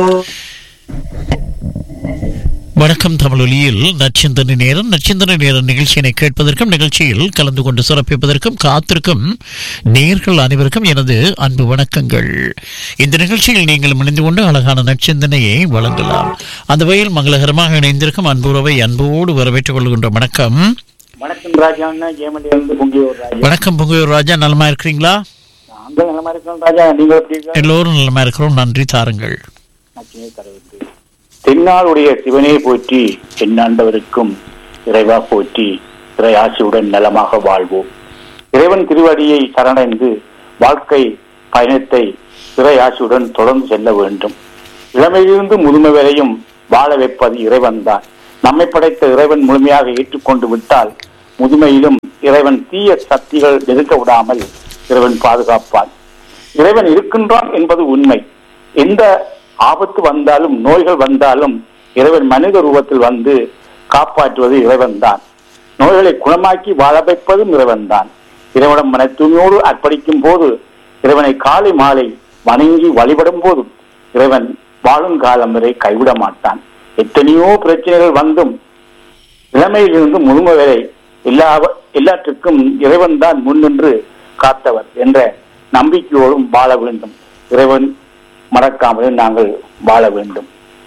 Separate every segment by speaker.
Speaker 1: வணக்கம் தமிழொலியில் நச்சிந்தனை நேரம் நச்சிந்தனை நேரம் நிகழ்ச்சியினை கேட்பதற்கும் நிகழ்ச்சியில் கலந்து கொண்டு சிறப்பிப்பதற்கும் காத்திருக்கும் நேர்கள் அனைவருக்கும் எனது அன்பு வணக்கங்கள் இந்த நிகழ்ச்சியில் நீங்கள் இணைந்து கொண்டு அழகான நச்சிந்தனையை வழங்கலாம் அந்த வகையில் மங்களகரமாக இணைந்திருக்கும் அன்புறவை அன்போடு வரவேற்றுக் கொள்கின்ற வணக்கம்
Speaker 2: வணக்கம் ராஜா அண்ணா ஜெயமண்டியில இருந்து பொங்கியூர் ராஜா
Speaker 1: வணக்கம் பொங்கையூர் ராஜா நலமா இருக்கிறீங்களா
Speaker 2: நாங்கள் நலமா இருக்கோம் ராஜா நீங்கள் எப்படி இருக்கீங்க?
Speaker 1: எல்லோரும் நலமா இருக்கிறோம் நன்றி தாருங்கள்
Speaker 2: நச்சினை கடவுளுக்கு. தென்னாளுடைய சிவனே போற்றி தென்னாண்டவருக்கும் இறைவா போற்றி இறை ஆசியுடன் நலமாக வாழ்வோம் இறைவன் திருவடியை சரணடைந்து வாழ்க்கை பயணத்தை இறை ஆசியுடன் தொடர்ந்து செல்ல வேண்டும் இளமையிலிருந்து முதுமை வரையும் வாழ வைப்பது இறைவன்தான் நம்மை படைத்த இறைவன் முழுமையாக ஏற்றுக்கொண்டு விட்டால் முதுமையிலும் இறைவன் தீய சக்திகள் நெருங்க விடாமல் இறைவன் பாதுகாப்பான் இறைவன் இருக்கின்றான் என்பது உண்மை எந்த ஆபத்து வந்தாலும் நோய்கள் வந்தாலும் இறைவன் மனித ரூபத்தில் வந்து காப்பாற்றுவது இறைவன்தான் நோய்களை குணமாக்கி வாழ வைப்பதும் இறைவன்தான் இறைவனம் மன தூய்மையோடு அர்ப்பணிக்கும் போது இறைவனை காலை மாலை வணங்கி வழிபடும் போதும் இறைவன் வாழும் காலம் வரை கைவிட மாட்டான் எத்தனையோ பிரச்சனைகள் வந்தும் இளமையிலிருந்து முழுமை வரை எல்லா எல்லாற்றுக்கும் இறைவன் தான் முன்னின்று காத்தவர் என்ற நம்பிக்கையோடும் வாழ வேண்டும் இறைவன் மறக்காமல் நாங்கள் வாழ வேண்டும்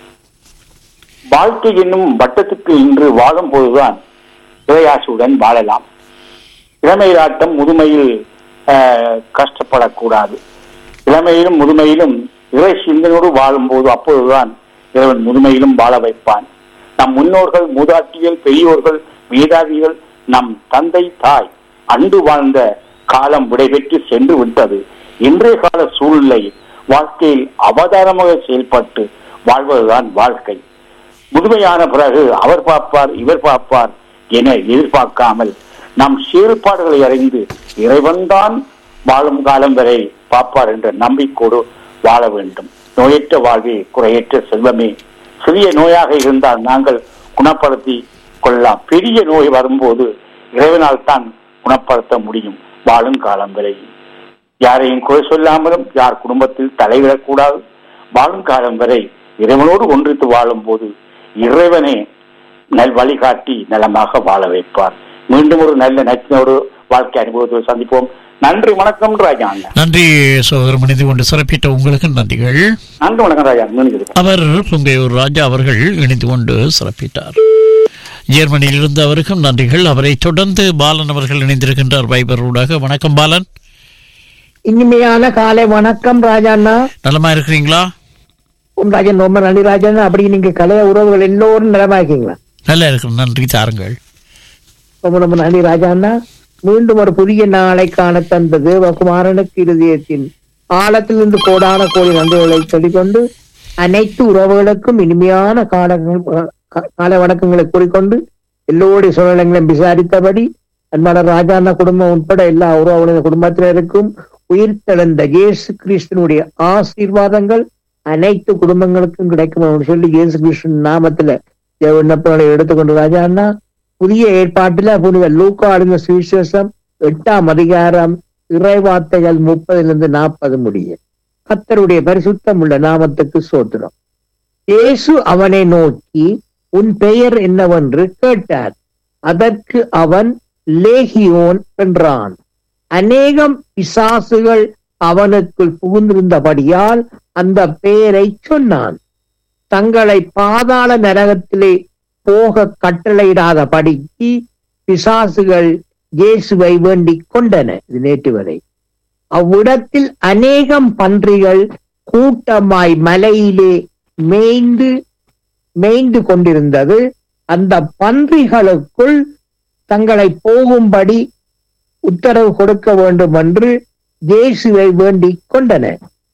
Speaker 2: வாழ்க்கை என்னும் வட்டத்துக்கு இன்று வாழும் போதுதான் இறையாசியுடன் வாழலாம் இளமையிலாட்டம் முதுமையில் ஆஹ், கஷ்டப்படக்கூடாது இளமையிலும் முதுமையிலும் இறை சிந்தனையோடு வாழும்போது அப்போதுதான் இறைவன் முதுமையிலும் வாழ வைப்பான் நம் முன்னோர்கள் மூதாட்டிகள் பெரியோர்கள் வேதாதிகள் நம் தந்தை தாய் அன்று வாழ்ந்த காலம் விடைபெற்று சென்று விட்டது இன்றைய கால சூழ்நிலை வாழ்க்கையில் அவதாரமாக செயல்பட்டு வாழ்வதுதான் வாழ்க்கை முதுமையான பிறகு அவர் பார்ப்பார் இவர் பார்ப்பார் என எதிர்பார்க்காமல் நம் செயல்பாடுகளை அறிந்து இறைவன்தான் வாழும் காலம் வரை பார்ப்பார் என்ற நம்பிக்கையோடு வாழ வேண்டும் நோயற்ற வாழ்வே குறையற்ற செல்வமே சிறிய நோயாக இருந்தால் நாங்கள் குணப்படுத்தி கொள்ளலாம் பெரிய நோய் வரும்போது இறைவனால் தான் குணப்படுத்த முடியும் வாழும் காலம் வரை யாரையும் குறை சொல்லாமலும் யார் குடும்பத்தில் தலைவிடக்கூடாது வாழும் காலம் வரை இறைவனோடு ஒன்றித்து வாழும் போது இறைவனே நல் வழிகாட்டி நலமாக வாழ வைப்பார் மீண்டும் ஒரு நல்ல நச்சினோடு வாழ்க்கை அனுபவத்தை சந்திப்போம் நன்றி வணக்கம் ராஜா அண்ணா
Speaker 1: நன்றி சகோதரர் இணைந்து கொண்டு சிறப்பித்த உங்களுக்கு நன்றிகள்
Speaker 2: நன்றி வணக்கம் ராஜா மீண்டும்
Speaker 1: அவர் புங்கையூர் ராஜா அவர்கள் இணைந்து கொண்டு சிறப்பித்தார் ஜெர்மனியில் இருந்து அவருக்கும் நன்றிகள் அவரை தொடர்ந்து பாலன் அவர்கள் இணைந்திருக்கின்றார் வைபர் ஊடாக வணக்கம் பாலன்
Speaker 3: இனிமையான காலை வணக்கம் ராஜாண்ணா
Speaker 1: நலமா இருக்கிறீங்களா
Speaker 3: உம் ராஜன் ரொம்ப நன்றி ராஜன் அப்படி நீங்க கலைய உறவுகள் எல்லோரும் நலமா இருக்கீங்களா
Speaker 1: நல்லா இருக்கிறோம் நன்றி தாருங்கள்
Speaker 3: ரொம்ப ரொம்ப நன்றி ராஜாண்ணா மீண்டும் ஒரு புதிய நாளை காண தந்த தேவகுமாரனுக்கு இருதயத்தின் ஆழத்திலிருந்து கோடான கோடி நன்றிகளை சொல்லிக்கொண்டு அனைத்து உறவுகளுக்கும் இனிமையான காலங்கள் கா- காலை வணக்கங்களை கூறிக்கொண்டு எல்லோருடைய சூழ்நிலைகளையும் விசாரித்தபடி அன்பான ராஜாண்ணா குடும்பம் உட்பட எல்லா உறவுகளின் குடும்பத்தினருக்கும் உயிர் தெழுந்த இயேசு கிறிஸ்தனுடைய ஆசீர்வாதங்கள் அனைத்து குடும்பங்களுக்கும் கிடைக்கும் என்று சொல்லி இயேசு கிறிஸ்து நாமத்துல தேவ விண்ணப்பங்களை எடுத்துக்கொண்டு ராஜா அண்ணா புதிய ஏற்பாட்டுல புனித லூக்கா அடைந்த சுவிசேஷம் எட்டாம் அதிகாரம் இறைவார்த்தைகள் முப்பதிலிருந்து நாற்பது முடிய கத்தருடைய பரிசுத்தம் உள்ள நாமத்துக்கு சோத்திரம் இயேசு அவனை நோக்கி உன் பெயர் என்னவென்று கேட்டார் அதற்கு அவன் லேகியோன் என்றான் அநேகம் பிசாசுகள் அவனுக்குள் புகுந்திருந்தபடியால் அந்த பெயரை சொன்னான் தங்களை பாதாள நரகத்திலே போக கட்டளையிடாதபடிக்கு பிசாசுகள் இயேசுவை வேண்டிக் கொண்டன இது நேற்று வரை அவ்விடத்தில் அநேகம் பன்றிகள் கூட்டமாய் மலையிலே மேய்ந்து மேய்ந்து கொண்டிருந்தது அந்த பன்றிகளுக்குள் தங்களை போகும்படி உத்தரவு கொடுக்க வேண்டும் என்று இயேசுவை வேண்டிக் கொண்டன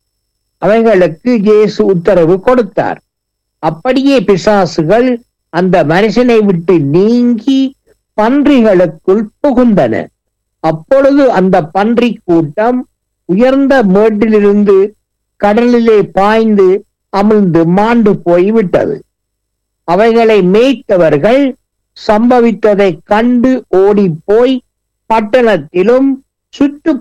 Speaker 3: அவைகளுக்கு இயேசு உத்தரவு கொடுத்தார் அப்படியே பிசாசுகள் அந்த மனுஷனை விட்டு நீங்கி பன்றிகளுக்குள் புகுந்தன அப்பொழுது அந்த பன்றி கூட்டம் உயர்ந்த மேட்டிலிருந்து கடலிலே பாய்ந்து அமிழ்ந்து மாண்டு போய் விட்டது அவைகளை மேய்த்தவர்கள் சம்பவித்ததை கண்டு ஓடிப் போய் பட்டணத்திலும்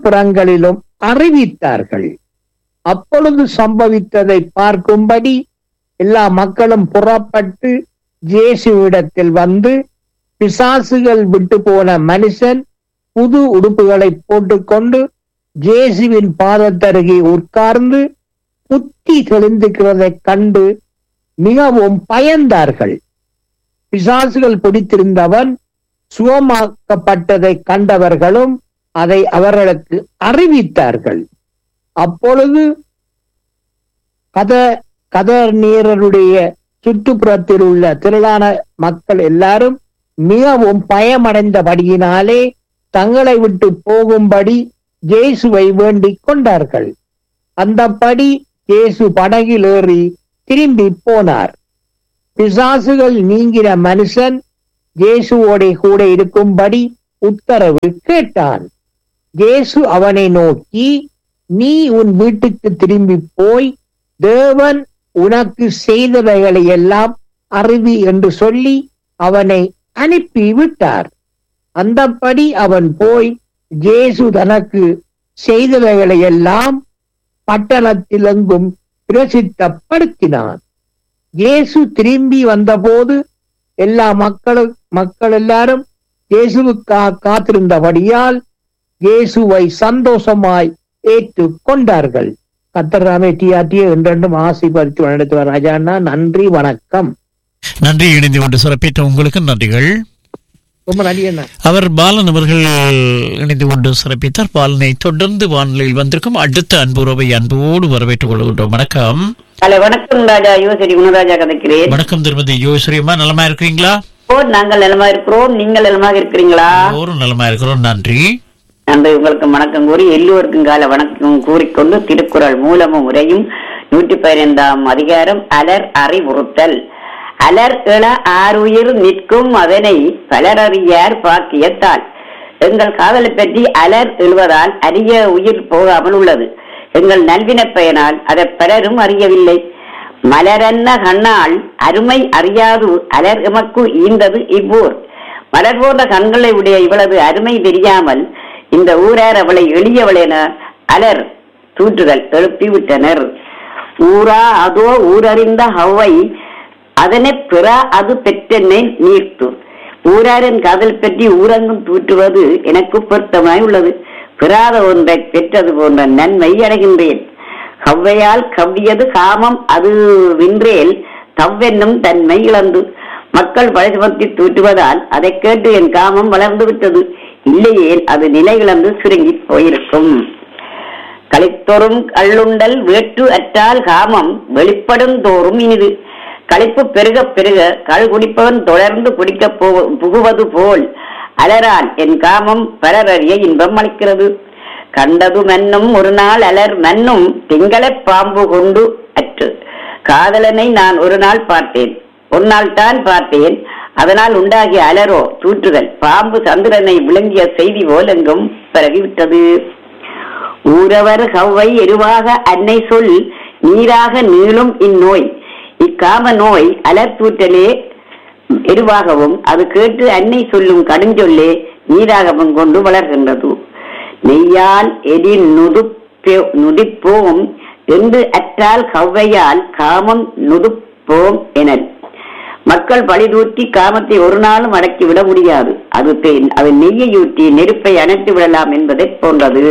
Speaker 3: சுற்றுப்புறங்களிலும் அறிவித்தார்கள் அப்பொழுது சம்பவித்ததை பார்க்கும்படி எல்லா மக்களும் புறப்பட்டு இயேசுவிடத்தில் வந்து பிசாசுகள் விட்டு போன மனுஷன் புது உடுப்புகளை போட்டுக்கொண்டு ஜேசுவின் பாதத்தருகே உட்கார்ந்து புத்தி தெளிந்திருக்கிறதைக் கண்டு மிகவும் பயந்தார்கள் பிசாசுகள் பிடித்திருந்தவன் சுகமாக்கப்பட்டதை கண்டவர்களும் அதை அவர்களுக்கு அறிவித்தார்கள் அப்பொழுது கத கதர்நீரருடைய சுற்றுப்புறத்தில் உள்ள திரளான மக்கள் எல்லாரும் மிகவும் பயமடைந்தபடியினாலே தங்களை விட்டு போகும்படி இயேசுவை வேண்டிக் கொண்டார்கள் அந்தப்படி இயேசு படகில் ஏறி திரும்பி போனார் பிசாசுகள் நீங்கின மனுஷன் இயேசுவோட கூட இருக்கும்படி உத்தரவு கேட்டான் இயேசு அவனை நோக்கி நீ உன் வீட்டுக்கு திரும்பி போய் தேவன் உனக்கு செய்தவைகளை எல்லாம் அறிவி என்று சொல்லி அவனை அனுப்பி விட்டார் அந்தப்படி அவன் போய் இயேசு தனக்கு செய்தவைகளை எல்லாம் பட்டணத்தில் எங்கும் பிரசித்தப்படுத்தினான் இயேசு திரும்பி வந்தபோது எல்லா மக்களும் மக்கள் எல்லாரும் இயேசுவுக்காக காத்திருந்தபடியால் இயேசுவை சந்தோஷமாய் ஏற்றுக் கொண்டார்கள் கத்தராமே டிஆர்டியை என்றென்றும் ஆசைப்படுத்தி நடத்துவார் ராஜாண்ணா நன்றி வணக்கம்
Speaker 1: நன்றி இணைந்து கொண்டு சிறப்பித்த உங்களுக்கு நன்றிகள்
Speaker 3: ரொம்ப நன்றி அண்ணா
Speaker 1: அவர் பாலன் அவர்கள் இணைந்து கொண்டு சிறப்பித்தார் பாலனை தொடர்ந்து வானிலையில் வந்திருக்கும் அடுத்த அன்புறவை அன்போடு வரவேற்றுக் கொள்கின்றோம் வணக்கம்
Speaker 4: ஹலோ வணக்கம் ராஜா யோசரி குணராஜா கதைக்கிறேன்
Speaker 1: வணக்கம் திருமதி யோஸ்ரீமா நலமா இருக்கிறீங்களா
Speaker 4: ஓ நாங்கள் நலமா இருக்கிறோம் நீங்கள் நலமாக இருக்கிறீங்களா
Speaker 1: எல்லோரும் நலமா இருக்கிறோம் நன்றி
Speaker 4: நன்றி உங்களுக்கு வணக்கம் கூறி எல்லோருக்கும் கால வணக்கம் கூறிக்கொண்டு திருக்குறள் மூலமும் உரையும் நூற்றி பதினைந்தாம் அதிகாரம் அலர் அறிவுறுத்தல் அலர் இள ஆறுயிர் நிற்கும் அதனை பலரறியார் பாக்கியத்தால் எங்கள் காதலை பற்றி அலர் எழுவதால் அரிய உயிர் போகாமல் உள்ளது எங்கள் நல்வின பயனால் அதை பலரும் அறியவில்லை மலரன்ன கண்ணால் அருமை அறியாது அலர் எமக்கு ஈந்தது இவ்வூர் மலர் போன்ற கண்களை உடைய இவளது அருமை தெரியாமல் இந்த ஊரார் அவளை எளியவள் என அலர் தூற்றுதல் எழுப்பி விட்டனர் ஊரா அதோ ஊரறிந்த ஹவ்வை அதனை பிற அது பெற்றென்னை நீர்த்து ஊராரின் காதல் பற்றி ஊரங்கும் தூற்றுவது எனக்கு பொருத்தமாய் உள்ளது பெறாத ஒன்றை பெற்றது போன்ற நன்மை அடைகின்றேன் கவ்வையால் கவ்வியது காமம் அது வின்றேல் தவ்வென்னும் தன்மை இழந்து மக்கள் பழசுமத்தி தூற்றுவதால் அதை கேட்டு என் காமம் வளர்ந்து விட்டது இல்லையேல் அது நிலை இழந்து சுருங்கி போயிருக்கும் களித்தொறும் கள்ளுண்டல் வேற்று அற்றால் காமம் வெளிப்படும் தோறும் இனிது களிப்பு பெருக பெருக கள் குடிப்பவன் தொடர்ந்து குடிக்க போ புகுவது போல் அலரால் என் காமம் பலரறிய இன்பம் அளிக்கிறது கண்டது மன்னும் ஒரு நாள் அலர் மன்னும் திங்களப் பாம்பு கொண்டு அற்று காதலனை நான் ஒரு நாள் பார்த்தேன் ஒரு நாள் தான் பார்த்தேன் அதனால் உண்டாகிய அலரோ தூற்றுதல் பாம்பு சந்திரனை விழுங்கிய செய்தி போல் எங்கும் பரவிவிட்டது ஊரவர் கவ்வை எருவாக அன்னை சொல் நீராக நீளும் இந்நோய் இக்காம நோய் அலர்த்தூற்றலே எருவாகவும் அது கேட்டு அன்னை சொல்லும் கடுஞ்சொல்லே நீராகவும் கொண்டு வளர்கின்றது நெய்யால் எரி நுதுப்பே நுதிப்போம் என்று அற்றால் கவ்வையால் காமம் நுதுப்போம் எனல் மக்கள் பழிதூற்றி காமத்தை ஒரு நாளும் அடக்கி விட முடியாது அது தெ- அது நெய்யையூற்றி நெருப்பை அணைத்து விடலாம் என்பதைப் போன்றது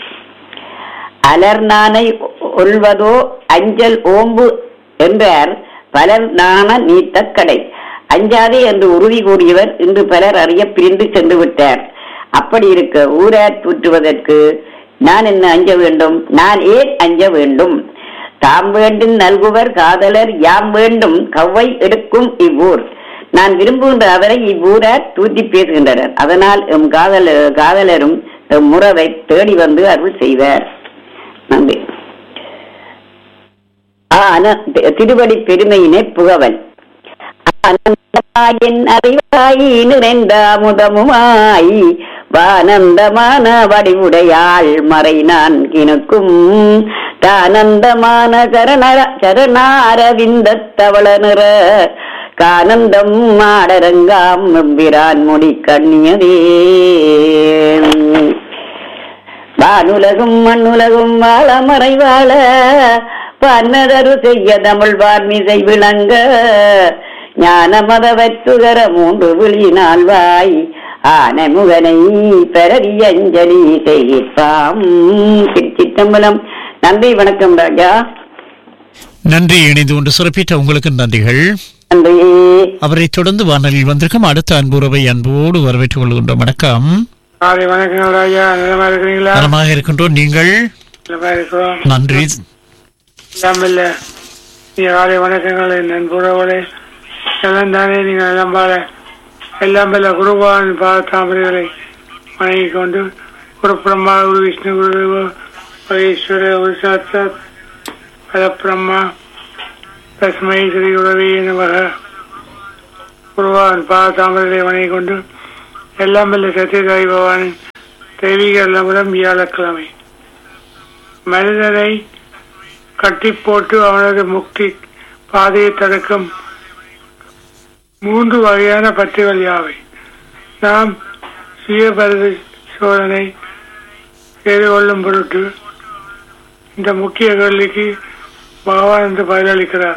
Speaker 4: அலர் நாணை ஒல்வதோ அஞ்சல் ஓம்பு என்றார் பலர் நாண நீத்த கடை அஞ்சாதே என்று உறுதி கூறியவர் இன்று பலர் அறிய பிரிந்து சென்று விட்டார் அப்படி இருக்க ஊரார் தூற்றுவதற்கு நான் என்ன அஞ்ச வேண்டும் நான் ஏன் அஞ்ச வேண்டும் தாம் வேண்டும் நல்குவர் காதலர் யாம் வேண்டும் கவ்வை எடுக்கும் இவ்வூர் நான் விரும்புகின்ற அவரை இவ்வூரார் தூத்தி பேசுகின்றனர் அதனால் எம் காதல காதலரும் எம் முறவை தேடி வந்து அருள் செய்வார் நன்றி ஆன திருவடி பெருமையினை புகவல் ஆனந்தமாயின் அறிவாய் நிறைந்த அமுதமுமாய் வானந்தமான வடிவுடையாள் மறை நான் கிணக்கும் தானந்தமான சரண சரணாரவிந்த தவள நிற கானந்தம் மாடரங்காம் எம்பிரான் முடி கண்ணியதே வானுலகும் மண்ணுலகும் வாழ மறை வாழ பன்னதரு செய்ய தமிழ் வார்மிசை விளங்க ஞான மதவற்றுகர மூன்று விழி நால்வாய் ஆனை முகனை பெரவி அஞ்சலி செய்யிப்பாம் திருச்சிற்றம்பலம் நன்றி வணக்கம் ராஜா
Speaker 1: நன்றி இணைந்து கொண்டு சிறப்பித்த உங்களுக்கு நன்றிகள்
Speaker 4: நன்றி
Speaker 1: அவரை தொடர்ந்து வானொலியில் வந்திருக்கும் அடுத்த அன்புறவை அன்போடு வரவேற்றுக் கொள்கின்றோம் வணக்கம்
Speaker 5: காலை வணக்கம் ராஜா நலமா இருக்கிறீங்களா
Speaker 1: நலமாக இருக்கின்றோம் நீங்கள்
Speaker 5: நலமா இருக்கிறோம்
Speaker 1: நன்றி
Speaker 5: எல்லாம் இல்ல நீ காலை வணக்கங்கள் என் நண்புறவுகளே எல்லாம் தானே நீங்கள் எல்லாம் பாட எல்லாம் இல்ல குருபான் தாமரைகளை வணங்கிக் கொண்டு குரு பிரம்மா குரு விஷ்ணு குரு மகேஸ்வர குரு சாட்சாத் பரபிரம்மா தஸ்மை ஸ்ரீ குரவே நமக குருவான் பா தாமரைகளை வணங்கிக் கொண்டு எல்லாம் இல்ல சத்யதாய் பகவானின் தெய்வீக லமுடம் வியாழக்கிழமை மனிதனை கட்டி போட்டு அவனது முக்தி பாதையை தடுக்கும் மூன்று வகையான பற்றுகள் யாவை நாம் சுய பரிசோதனை செய்து கொள்ளும் பொருட்டு இந்த முக்கிய கேள்விக்கு பகவான் என்று பதிலளிக்கிறார்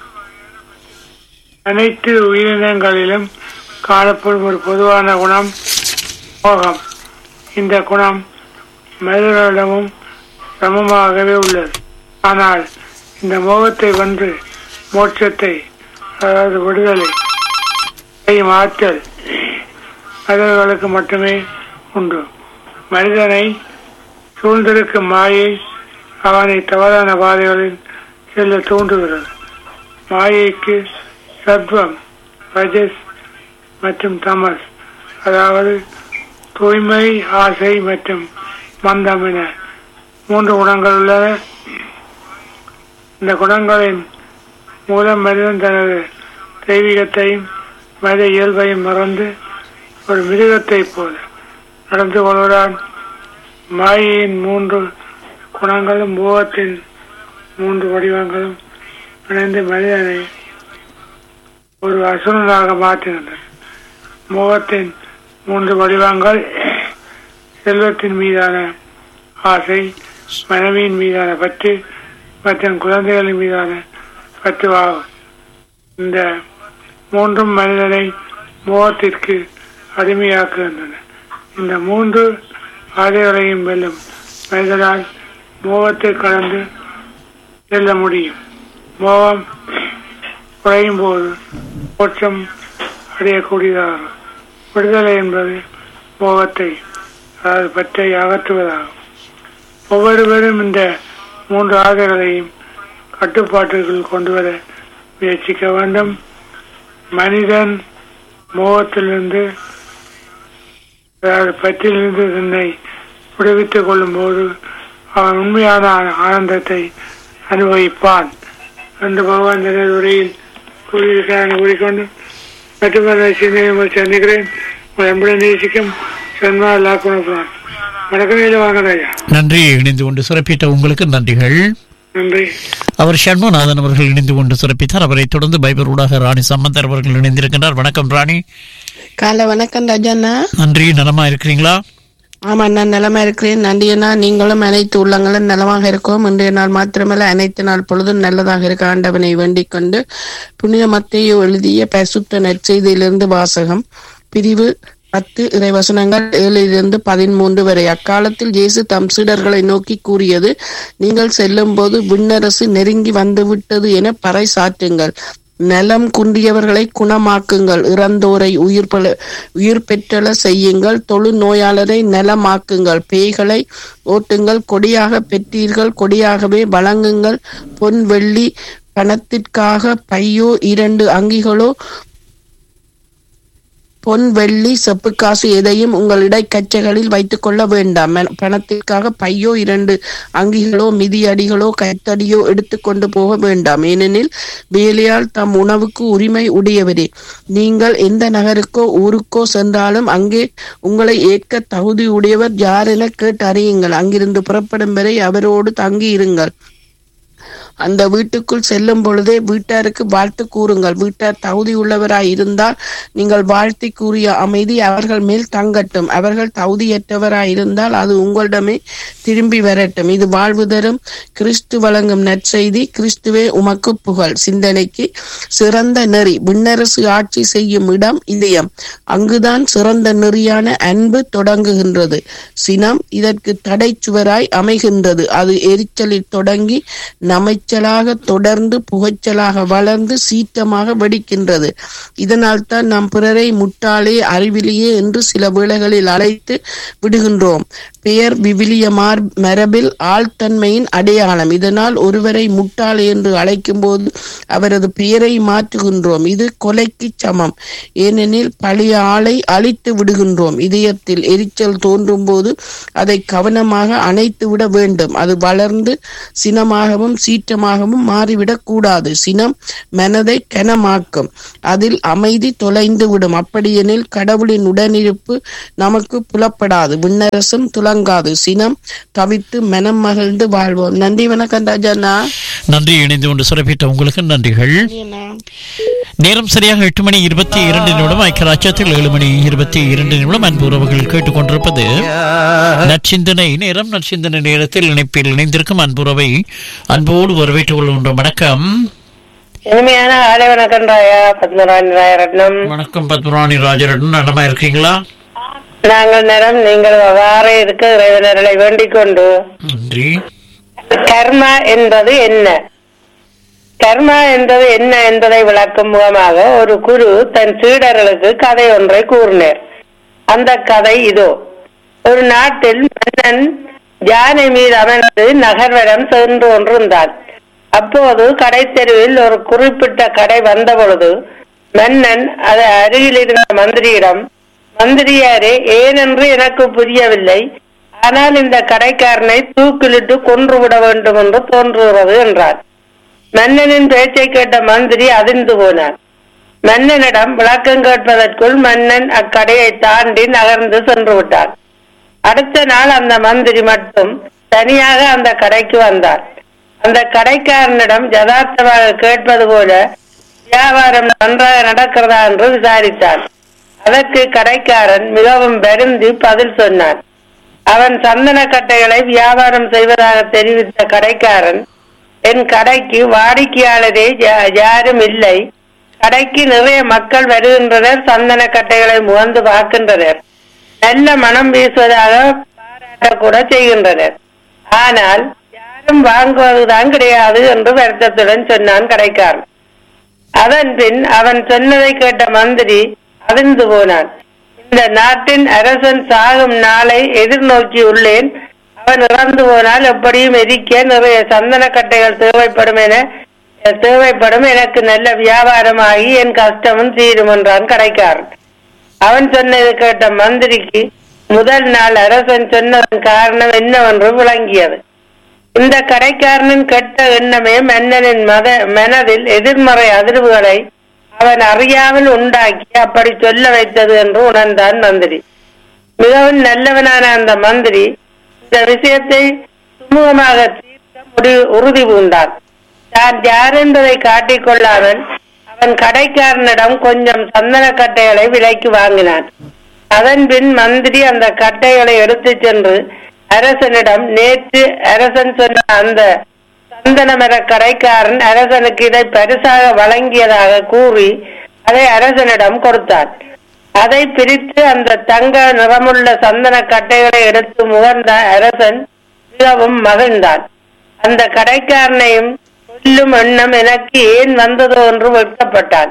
Speaker 5: அனைத்து உயிரினங்களிலும் காணப்படும் ஒரு பொதுவான குணம் மோகம் இந்த குணம் மனிதர்களிடமும் சமமாகவே உள்ளது ஆனால் இந்த மோகத்தை வென்று மோட்சத்தை அதாவது விடுதலை செய்யும் ஆற்றல் மனிதர்களுக்கு மட்டுமே உண்டு மனிதனை சூழ்ந்திருக்கும் மாயை அவனை தவறான பாதைகளில் செல்ல தூண்டுகிறது மாயைக்கு சத்வம் ரஜஸ் மற்றும் தமஸ் அதாவது தூய்மை ஆசை மற்றும் மந்தம் என மூன்று குணங்கள் உள்ளன இந்த குணங்களின் மூலம் மனிதன் தனது தெய்வீகத்தையும் மனித இயல்பையும் மறந்து ஒரு மிருகத்தைப் போல நடந்து கொள்கிறான் மாயையின் மூன்று குணங்களும் மோகத்தின் மூன்று வடிவங்களும் இணைந்து மனிதனை ஒரு அசுரனாக மாற்றுகின்றன மோகத்தின் மூன்று வடிவங்கள் செல்வத்தின் மீதான ஆசை மனைவியின் மீதான பற்று மற்றும் குழந்தைகளின் மீதான பற்றுவாகும் இந்த மூன்றும் மனிதனை மோகத்திற்கு அடிமையாக்குகின்றன இந்த மூன்று பாதைகளையும் வெல்லும் மனிதனால் மோகத்தை கடந்து செல்ல முடியும் மோகம் குறையும் போது மோட்சம் அடையக்கூடியதாகும் விடுதலை என்பது மோகத்தை அதாவது பற்றை அகற்றுவதாகும் ஒவ்வொருவரும் இந்த மூன்று ஆதைகளையும் கட்டுப்பாட்டுக்குள் கொண்டு வர முயற்சிக்க வேண்டும் மனிதன் மோகத்திலிருந்து அதாவது பற்றிலிருந்து தன்னை விடுவித்துக் கொள்ளும் போது அவன் உண்மையான ஆனந்தத்தை அனுபவிப்பான் என்று பகவான் தனது உரையில் கூறியிருக்கிறான் கூறிக்கொண்டு மட்டுமல்ல சிந்தனை சந்திக்கிறேன் உங்கள் அன்புடன் நேசிக்கும் சன்மா லாக்குணப்புறான் வணக்கம் வாங்க ராஜா
Speaker 1: நன்றி இணைந்து கொண்டு சிறப்பித்த உங்களுக்கு நன்றிகள்
Speaker 5: நன்றி
Speaker 1: அவர் சண்முகநாதன் அவர்கள் இணைந்து கொண்டு சிறப்பித்தார் அவரை தொடர்ந்து பைபர் ஊடாக ராணி சம்பந்தர் அவர்கள் இணைந்திருக்கின்றார் வணக்கம் ராணி
Speaker 6: காலை வணக்கம் ராஜண்ணா
Speaker 1: நன்றி நலமா இருக்கிறீங்களா
Speaker 6: ஆமா நான் நலமா இருக்கிறேன் நன்றியண்ணா நீங்களும் அனைத்து உள்ளங்களும் நலமாக இருக்கோம் இன்றைய நாள் மாத்திரமல்ல அனைத்து நாள் பொழுதும் நல்லதாக இருக்க ஆண்டவனை வேண்டிக் கொண்டு புனித மத்தேயு எழுதிய பரிசுத்த நற்செய்தியிலிருந்து வாசகம் பிரிவு பத்து இறைவசனங்கள் ஏழிலிருந்து பதிமூன்று வரை அக்காலத்தில் இயேசு தம் சீடர்களை நோக்கி கூறியது நீங்கள் செல்லும் போது விண்ணரசு நெருங்கி வந்துவிட்டது என பறை சாற்றுங்கள் நலம் குன்றியவர்களை குணமாக்குங்கள் இறந்தோரை உயிர் பெற- உயிர் பெற்றல செய்யுங்கள் தொழு நோயாளரை நலமாக்குங்கள் பேய்களை ஓட்டுங்கள் கொடியாக பெற்றீர்கள் கொடியாகவே வழங்குங்கள் பொன் வெள்ளி பணத்திற்காக பையோ இரண்டு அங்கிகளோ பொன் வெள்ளி செப்பு காசு எதையும் உங்கள் இடைக்கச்சைகளில் வைத்துக் கொள்ள வேண்டாம் மன- பணத்திற்காக பையோ இரண்டு அங்கிகளோ மிதியடிகளோ கைத்தடியோ எடுத்துக்கொண்டு போக வேண்டாம் ஏனெனில் வேலையால் தம் உணவுக்கு உரிமை உடையவரே நீங்கள் எந்த நகருக்கோ ஊருக்கோ சென்றாலும் அங்கே உங்களை ஏற்க தகுதி உடையவர் யார் என கேட்டு அறியுங்கள் அங்கிருந்து புறப்படும் வரை அவரோடு தங்கி இருங்கள் அந்த வீட்டுக்குள் செல்லும் பொழுதே வீட்டாருக்கு வாழ்த்து கூறுங்கள் வீட்டார் தகுதி உள்ளவராய் இருந்தால் நீங்கள் வாழ்த்தி கூறிய அமைதி அவர்கள் மேல் தங்கட்டும் அவர்கள் தகுதியற்றவராய் இருந்தால் அது உங்களிடமே திரும்பி வரட்டும் இது வாழ்வு தரும் கிறிஸ்து வழங்கும் நற்செய்தி கிறிஸ்துவே உமக்கு புகழ் சிந்தனைக்கு சிறந்த நெறி விண்ணரசு ஆட்சி செய்யும் இடம் இதயம் அங்குதான் சிறந்த நெறியான அன்பு தொடங்குகின்றது சினம் இதற்கு தடை சுவராய் அமைகின்றது அது எரிச்சலில் தொடங்கி நமைச்சலாக தொடர்ந்து புகைச்சலாக வளர்ந்து சீற்றமாக வெடிக்கின்றது இதனால் தான் நாம் பிறரை முட்டாளே அறிவிலியே என்று சில வேளைகளில் அழைத்து விடுகின்றோம் பெயர் விவிலிய மார் மரபில் ஆழ்த்தன்மையின் அடையாளம் இதனால் ஒருவரை முட்டாள் என்று அழைக்கும் போது அவரது பெயரை மாற்றுகின்றோம் இது கொலைக்கு சமம் ஏனெனில் பழைய ஆளை அழித்து விடுகின்றோம் இதயத்தில் எரிச்சல் தோன்றும் போது அதை கவனமாக அணைத்து விட வேண்டும் அது வளர்ந்து சினமாகவும் சீற்றமாகவும் மாறிவிடக் கூடாது சினம் மனதை கனமாக்கும் அதில் அமைதி தொலைந்து விடும் அப்படியெனில் கடவுளின் உடனிருப்பு நமக்கு புலப்படாது விண்ணரசும் துலங்காது சினம் தவித்து மனம் மகிழ்ந்து வாழ்வோம் நன்றி வணக்கம் ராஜாண்ணா
Speaker 1: நன்றி இணைந்து கொண்டு சிறப்பித்த உங்களுக்கு நன்றிகள் நேரம் சரியாக எட்டு மணி இருபத்தி இரண்டு நிமிடம் ஐக்கியராட்சத்தில் ஏழு மணி இருபத்தி இரண்டு நிமிடம் அன்பு உறவுகள் கேட்டுக்கொண்டிருப்பது நற்சிந்தனை நேரம் நற்சிந்தனை நேரத்தில் இணைப்பில் இணைந்திருக்கும் அன்புறவை அன்போடு வரவேற்றுக் கொள்கின்றோம் வணக்கம்
Speaker 7: இனிமையான ஆலை வணக்கம் ராயா பத்மராணி ராயரட்னம்
Speaker 1: வணக்கம் பத்மராணி ராஜரட்னம் நலமா இருக்கீங்களா
Speaker 7: நாங்கள் நேரம் நீங்கள் வார இருக்க இறைவனர்களை வேண்டிக் கொண்டு
Speaker 1: நன்றி
Speaker 7: கர்மா என்பது என்ன கர்மா என்பது என்ன என்பதை விளக்கும் முகமாக ஒரு குரு தன் சீடர்களுக்கு கதை ஒன்றை கூறினார் அந்த கதை இதோ ஒரு நாட்டில் மன்னன் யானை மீது அமர்ந்து நகர்வரம் சென்று கொண்டிருந்தான் அப்போது கடைத்தெருவில் ஒரு குறிப்பிட்ட கடை வந்த பொழுது மன்னன் அது அருகில் இருந்த மந்திரியிடம் மந்திரியாரே ஏனென்று எனக்கு புரியவில்லை ஆனால் இந்த கடைக்காரனை தூக்கிலிட்டு கொன்று விட வேண்டும் என்று தோன்றுகிறது என்றார் மன்னனின் பேச்சை கேட்ட மந்திரி அதிர்ந்து போனார் மன்னனிடம் விளக்கம் கேட்பதற்குள் மன்னன் அக்கடையை தாண்டி நகர்ந்து சென்று விட்டார் அடுத்த நாள் அந்த மந்திரி மட்டும் தனியாக அந்த கடைக்கு வந்தார் அந்த கடைக்காரனிடம் யதார்த்தமாக கேட்பது போல வியாபாரம் நன்றாக நடக்கிறதா என்று விசாரித்தான் அதற்கு கடைக்காரன் மிகவும் வருந்தி பதில் சொன்னான் அவன் சந்தன கட்டைகளை வியாபாரம் செய்வதாக தெரிவித்த கடைக்காரன் என் கடைக்கு வாடிக்கையாளரே யா- யாரும் இல்லை கடைக்கு நிறைய மக்கள் வருகின்றனர் சந்தன கட்டைகளை முகந்து பார்க்கின்றனர் நல்ல மனம் வீசுவதாக பாராட்ட கூட செய்கின்றனர் ஆனால் யாரும் வாங்குவதுதான் கிடையாது என்று வருத்தத்துடன் சொன்னான் கடைக்காரன் அதன் பின் அவன் சொன்னதை கேட்ட மந்திரி அதிர்ந்து போனான் இந்த நாட்டின் அரசன் சாகும் நாளை எதிர்நோக்கி உள்ளேன் அவன் இறந்து போனால் எப்படியும் எரிக்க நிறைய சந்தன கட்டைகள் தேவைப்படும் என தேவைப்படும் எனக்கு நல்ல வியாபாரமாகி என் கஷ்டமும் தீரும் என்றான் கடைக்காரன் அவன் சொன்னதை கேட்ட மந்திரிக்கு முதல் நாள் அரசன் சொன்னதன் காரணம் என்னவென்று விளங்கியது இந்த கடைக்காரனின் கெட்ட எண்ணமே மன்னனின் மத மனதில் எதிர்மறை அதிர்வுகளை அவன் அறியாமல் உண்டாக்கி அப்படி சொல்ல வைத்தது என்று உணர்ந்தான் மந்திரி மிகவும் நல்லவனான அந்த மந்திரி இந்த விஷயத்தை சுமூகமாக தீர்க்க முடிவு உறுதி பூண்டான் தான் யார் என்பதை காட்டிக் கொள்ளாமல் அவன் கடைக்காரனிடம் கொஞ்சம் சந்தன கட்டைகளை விலைக்கு வாங்கினான் அதன் பின் மந்திரி அந்த கட்டைகளை எடுத்துச் சென்று அரசனிடம் நேற்று அரசன் சொன்ன அந்த சந்தன மர கடைக்காரன் அரசனுக்கு இதை பரிசாக வழங்கியதாக கூறி அதை அரசனிடம் கொடுத்தான் அதை பிரித்து அந்த தங்க நிறமுள்ள சந்தன கட்டைகளை எடுத்து முகர்ந்த அரசன் மிகவும் மகிழ்ந்தான் அந்த கடைக்காரனையும் கொல்லும் எண்ணம் எனக்கு ஏன் வந்ததோ என்று வெட்கப்பட்டான்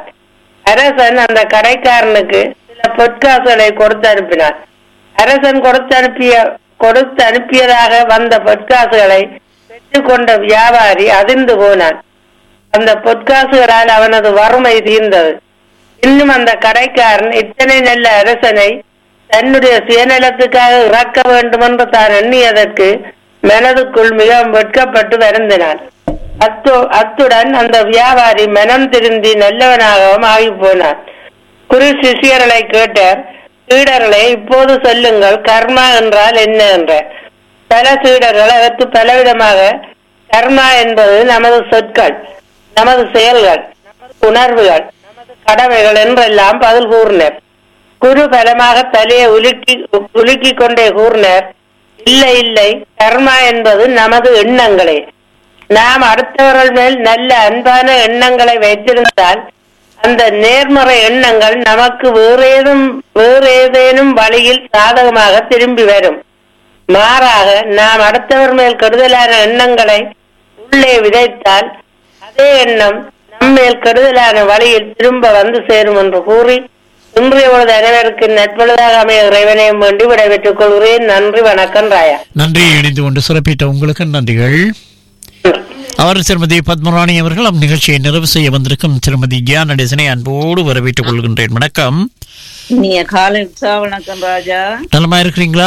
Speaker 7: அரசன் அந்த கடைக்காரனுக்கு சில பொற்காசுகளை கொடுத்து அனுப்பினான் அரசன் கொடுத்து அனுப்பிய கொடுத்து அனுப்பியதாக வந்த பொற்காசுகளை பெற்றுக்கொண்ட வியாபாரி அதிர்ந்து போனான் அந்த பொற்காசுகளால் அவனது வறுமை தீர்ந்தது இன்னும் அந்த கடைக்காரன் இத்தனை நல்ல அரசனை தன்னுடைய சுயநலத்துக்காக இறக்க வேண்டும் என்று தான் எண்ணியதற்கு மனதுக்குள் மிகவும் வெட்கப்பட்டு வருந்தினான் அத்து அத்துடன் அந்த வியாபாரி மனம் திருந்தி நல்லவனாகவும் ஆகி போனான் குரு சிஷியர்களை கேட்டார் சீடர்களே இப்போது சொல்லுங்கள் கர்மா என்றால் என்ன என்ற பல சீடர்கள் அதற்கு பலவிதமாக கர்மா என்பது நமது சொற்கள் நமது செயல்கள் நமது உணர்வுகள் நமது கடமைகள் என்றெல்லாம் பதில் கூறினர் குரு பலமாக தலையை உலுக்கி உலுக்கிக் கொண்டே கூறினர் இல்லை இல்லை கர்மா என்பது நமது எண்ணங்களே நாம் அடுத்தவர்கள் மேல் நல்ல அன்பான எண்ணங்களை வைத்திருந்தால் அந்த நேர்மறை எண்ணங்கள் நமக்கு வேறேதும் வேறேதேனும் வழியில் சாதகமாக திரும்பி வரும் மாறாக நாம் அடுத்தவர் மேல் கெடுதலான எண்ணங்களை உள்ளே விதைத்தால் அதே எண்ணம் நம்மேல் கெடுதலான வழியில் திரும்ப வந்து சேரும் என்று கூறி இன்றைய பொழுது அனைவருக்கு நட்பொழுதாக அமைய இறைவனையும் வேண்டி விடைபெற்றுக் கொள்கிறேன் நன்றி வணக்கம் ராயா
Speaker 1: நன்றி இணைந்து கொண்டு சிறப்பித்த உங்களுக்கு நன்றிகள் அவர் திருமதி பத்மராணி அவர்கள் அம் நிகழ்ச்சியை நிறைவு செய்ய வந்திருக்கும் திருமதி ஜியா நடேசனை அன்போடு வரவேற்றுக் கொள்கின்றேன் வணக்கம்
Speaker 8: நீங்க காலை உற்சாக வணக்கம் ராஜா
Speaker 1: நலமா இருக்கிறீங்களா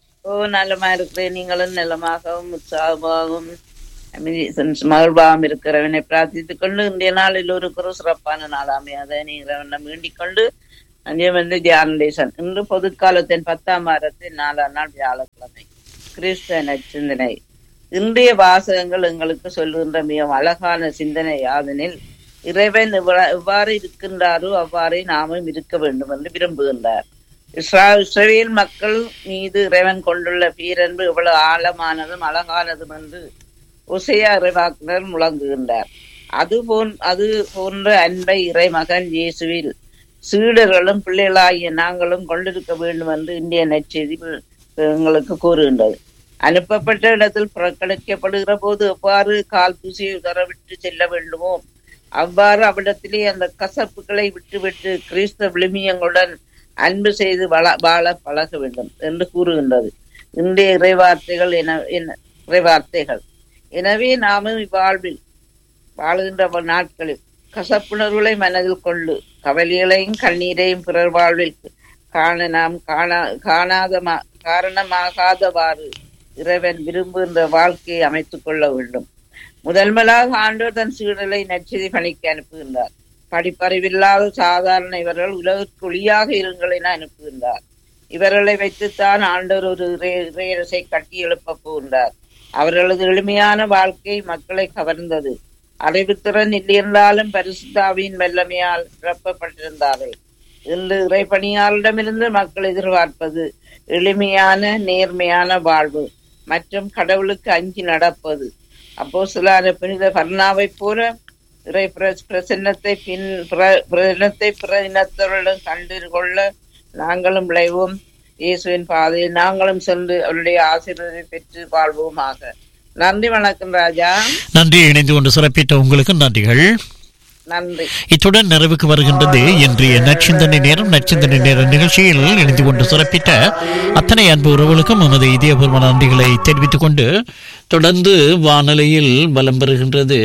Speaker 8: ஓ நலமா இருக்கிறேன் நீங்களும் நலமாகவும் உற்சாகமாகவும் அமைதி- மகிழ்வாகவும் இருக்கிறவனை பிரார்த்தித்துக் கொண்டு இன்றைய நாள் எல்லோருக்கும் ஒரு சிறப்பான நாள் அமையாத நீங்கள் வேண்டிக் கொண்டு அங்கே வந்து தியானடேசன் இன்று பொதுக்காலத்தின் பத்தாம் வாரத்தின் நாலாம் நாள் வியாழக்கிழமை கிறிஸ்தவ நச்சிந்தனை இன்றைய வாசகங்கள் எங்களுக்கு சொல்லுகின்ற மிக அழகான சிந்தனை யாதெனில் இறைவன் எவ்வ- எவ்வாறு இருக்கின்றாரோ அவ்வாறே நாமும் இருக்க வேண்டும் என்று விரும்புகின்றார் இஸ்ரா- இஸ்ரவேல் மக்கள் மீது இறைவன் கொண்டுள்ள பேரன்பு எவ்வளவு ஆழமானதும் அழகானதும் என்று உசையா இறைவாக்கினர் முழங்குகின்றார் அது போன் அது போன்ற அன்பை இறைமகன் இயேசுவில் சீடர்களும் பிள்ளைகளாகிய நாங்களும் கொண்டிருக்க வேண்டும் என்று இந்திய நற்செய்தி எங்களுக்கு கூறுகின்றது அனுப்பப்பட்ட இடத்தில் புறக்கணிக்கப்படுகிற போது எவ்வாறு கால் தூசியை தரவிட்டு செல்ல வேண்டுமோ அவ்வாறு அவ்விடத்திலே அந்த கசப்புகளை விட்டுவிட்டு கிறிஸ்தவ விழுமியங்களுடன் அன்பு செய்து வள வாழ பழக வேண்டும் என்று கூறுகின்றது இன்றைய இறைவார்த்தைகள் என என்ன இறைவார்த்தைகள் எனவே நாமும் இவ்வாழ்வில் வாழுகின்ற வ- நாட்களில் கசப்புணர்வுகளை மனதில் கொண்டு கவலைகளையும் கண்ணீரையும் பிறர் வாழ்வில் காண நாம் காணா காணாத மா- காரணமாகாதவாறு இறைவன் விரும்புகின்ற வாழ்க்கையை அமைத்துக் கொள்ள வேண்டும் முதல் முதலாக ஆண்டவர் தன் சீடலை நற்செய்தி பணிக்கு அனுப்புகின்றார் படிப்பறிவில்லாத சாதாரண இவர்கள் உலகிற்கு ஒளியாக இருங்கள் என அனுப்புகின்றார் இவர்களை வைத்துத்தான் ஆண்டவர் ஒரு இறை- இறையரசை கட்டி எழுப்பப் போகின்றார் அவர்களது எளிமையான வாழ்க்கை மக்களை கவர்ந்தது அறிவுத்திறன் இல்லையென்றாலும் பரிசுத்தாவின் வல்லமையால் நிரப்பப்பட்டிருந்தார்கள் இன்று இறைப்பணியாளரிடமிருந்து மக்கள் எதிர்பார்ப்பது எளிமையான நேர்மையான வாழ்வு மற்றும் கடவுளுக்கு அஞ்சி நடப்பது அப்போ சிலான புனித பர்ணாவைப் போல இறை பிர- பிரசன்னத்தை பின் பிர- பிரசன்னத்தை பிற இனத்தவர்களுடன் கண்டு கொள்ள நாங்களும் விளைவோம் இயேசுவின் பாதையில் நாங்களும் சென்று அவருடைய ஆசீர்வாதத்தை பெற்று வாழ்வோமாக நன்றி வணக்கம் ராஜா
Speaker 1: நன்றி இணைந்து கொண்டு சிறப்பித்த உங்களுக்கு நன்றிகள்
Speaker 8: நன்றி
Speaker 1: இத்துடன் நிறைவுக்கு வருகின்றது இன்றைய நற்சிந்தனை நேரம் நற்சிந்தனை நேர நிகழ்ச்சியில் இணைந்து கொண்டு சிறப்பித்த அத்தனை அன்பு உறவுகளுக்கும் எமது இதயபூர்வ நன்றிகளை தெரிவித்துக் கொண்டு தொடர்ந்து வானொலியில் பலம் பெறுகின்றது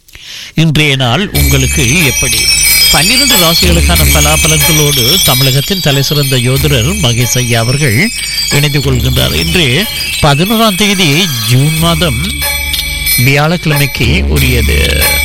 Speaker 1: இன்றைய நாள் உங்களுக்கு எப்படி பன்னிரண்டு ராசிகளுக்கான பலாபலன்களோடு தமிழகத்தின் தலைசிறந்த யோதரர் மகேஷ் ஐயா அவர்கள் இணைந்து கொள்கின்றார் இன்று பதினோராம் தேதி ஜூன் மாதம் வியாழக்கிழமைக்கு உரியது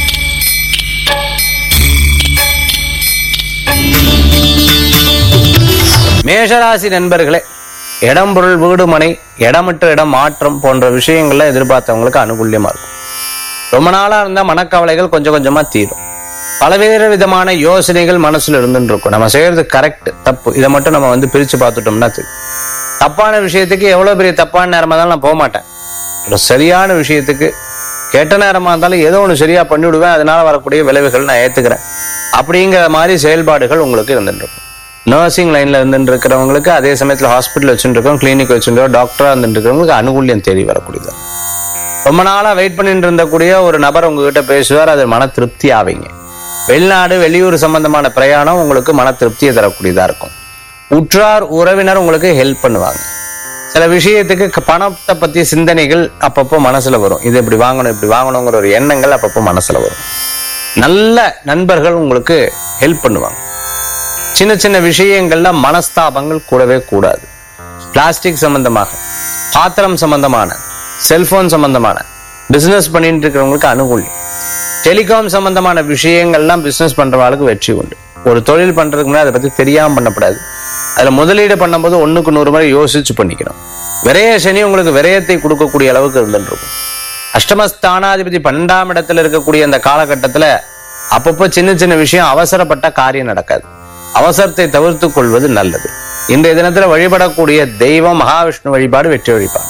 Speaker 9: மேஷராசி நண்பர்களே இடம் பொருள் வீடு மனை இடமற்ற இடம் மாற்றம் போன்ற விஷயங்கள்ல எதிர்பார்த்தவங்களுக்கு அனுகூல்யமா இருக்கும் ரொம்ப நாளா இருந்த மனக்கவலைகள் கொஞ்சம் கொஞ்சமா தீரும் பலவேறு விதமான யோசனைகள் மனசுல இருந்துட்டு இருக்கும் நம்ம செய்யறது கரெக்ட் தப்பு இதை மட்டும் நம்ம வந்து பிரிச்சு பார்த்துட்டோம்னா தெரியும் தப்பான விஷயத்துக்கு எவ்வளவு பெரிய தப்பான நேரமா இருந்தாலும் நான் போக மாட்டேன் ஒரு சரியான விஷயத்துக்கு கெட்ட நேரமா இருந்தாலும் ஏதோ ஒன்று சரியா பண்ணிவிடுவேன் அதனால வரக்கூடிய விளைவுகள் நான் ஏத்துக்கிறேன் அப்படிங்கிற மாதிரி செயல்பாடுகள் உங்களுக்கு இருந்துட்டு இருக்கும் நர்சிங் லைன்ல இருந்துட்டு இருக்கிறவங்களுக்கு அதே சமயத்துல ஹாஸ்பிட்டல் வச்சுட்டு இருக்கோம் கிளினிக் வச்சுட்டு டாக்டரா இருந்துட்டு இருக்கிறவங்களுக்கு அனுகூல்யம் தேடி வரக்கூடியது ரொம்ப நாளா வெயிட் பண்ணிட்டு இருந்தக்கூடிய ஒரு நபர் உங்ககிட்ட பேசுவார் அது மன திருப்தி ஆவீங்க வெளிநாடு வெளியூர் சம்பந்தமான பிரயாணம் உங்களுக்கு மன திருப்தியை தரக்கூடியதா இருக்கும் உற்றார் உறவினர் உங்களுக்கு ஹெல்ப் பண்ணுவாங்க சில விஷயத்துக்கு க- பணத்தை பத்திய சிந்தனைகள் அப்பப்போ மனசுல வரும் இது இப்படி வாங்கணும் இப்படி வாங்கணுங்கிற ஒரு எண்ணங்கள் அப்பப்போ மனசுல வரும் நல்ல நண்பர்கள் உங்களுக்கு ஹெல்ப் பண்ணுவாங்க சின்ன சின்ன விஷயங்கள்ல மனஸ்தாபங்கள் கூடவே கூடாது பிளாஸ்டிக் சம்பந்தமாக பாத்திரம் சம்பந்தமான செல்போன் சம்பந்தமான பிசினஸ் பண்ணிட்டு இருக்கிறவங்களுக்கு அனுகூல்யம் டெலிகாம் சம்பந்தமான விஷயங்கள்லாம் பிசினஸ் பண்றவங்களுக்கு வெற்றி உண்டு ஒரு தொழில் பண்றதுக்கு முன்னாடி அதை பத்தி தெரியாம பண்ணக்கூடாது அதுல முதலீடு பண்ணும்போது ஒண்ணுக்கு நூறு முறை யோசிச்சு பண்ணிக்கணும் விரய சனி உங்களுக்கு விரயத்தை கொடுக்கக்கூடிய அளவுக்கு இருந்துட்டு இருக்கும் அஷ்டமஸ்தானாதிபதி பன்னெண்டாம் இடத்துல இருக்கக்கூடிய அந்த காலகட்டத்துல அப்பப்போ சின்ன சின்ன விஷயம் அவசரப்பட்ட காரியம் நடக்காது அவசரத்தை தவிர்த்துக் கொள்வது நல்லது இன்றைய தினத்துல வழிபடக்கூடிய தெய்வம் மகாவிஷ்ணு வழிபாடு வெற்றி வழிபாடு